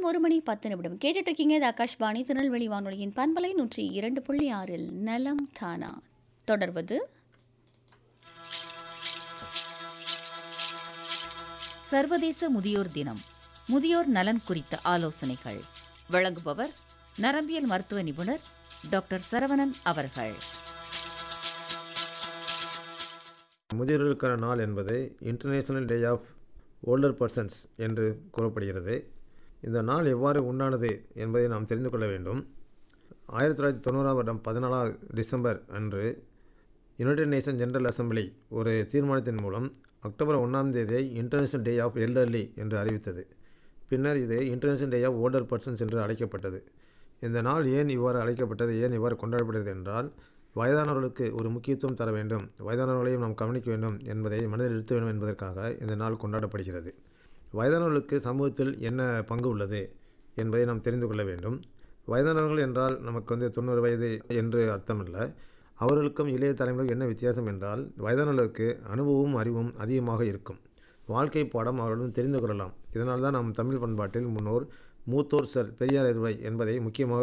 நேரம் ஒரு மணி பத்து நிமிடம் கேட்டுட்டு இருக்கீங்க இது ஆகாஷ்வாணி திருநெல்வேலி வானொலியின் பண்பலை நூற்றி இரண்டு புள்ளி ஆறில் நலம் தானா தொடர்வது சர்வதேச முதியோர் தினம் முதியோர் நலன் குறித்த ஆலோசனைகள் வழங்குபவர் நரம்பியல் மருத்துவ நிபுணர் டாக்டர் சரவணன் அவர்கள் முதியோர்களுக்கான நாள் என்பது international day of older persons என்று கூறப்படுகிறது இந்த நாள் எவ்வாறு உண்டானது என்பதை நாம் தெரிந்து கொள்ள வேண்டும் ஆயிரத்தி தொள்ளாயிரத்தி தொண்ணூறாம் வருடம் பதினாலாம் டிசம்பர் அன்று யுனைடெட் நேஷன் ஜெனரல் அசெம்பிளி ஒரு தீர்மானத்தின் மூலம் அக்டோபர் ஒன்றாம் தேதியை இன்டர்நேஷனல் டே ஆஃப் எல்டர்லி என்று அறிவித்தது பின்னர் இது international day of older persons என்று அழைக்கப்பட்டது இந்த நாள் ஏன் இவ்வாறு அழைக்கப்பட்டது ஏன் இவ்வாறு கொண்டாடப்படுகிறது என்றால் வயதானவர்களுக்கு ஒரு முக்கியத்துவம் தர வேண்டும் வயதானவர்களையும் நாம் கவனிக்க வேண்டும் என்பதை மனதில் நிறுத்த வேண்டும் என்பதற்காக இந்த நாள் கொண்டாடப்படுகிறது வயதானவர்களுக்கு சமூகத்தில் என்ன பங்கு உள்ளது என்பதை நாம் தெரிந்து கொள்ள வேண்டும் வயதானவர்கள் என்றால் நமக்கு வந்து தொண்ணூறு வயது என்று அர்த்தமல்ல அவர்களுக்கும் இளைய தலைமுறைக்கும் என்ன வித்தியாசம் என்றால் வயதானவர்களுக்கு அனுபவமும் அறிவும் அதிகமாக இருக்கும் வாழ்க்கை பாடம் அவர்களும் தெரிந்து கொள்ளலாம் இதனால் தான் நம் தமிழ் பண்பாட்டில் முன்னோர் மூத்தோர் செல் பெரியார் இருவை என்பதை முக்கியமாக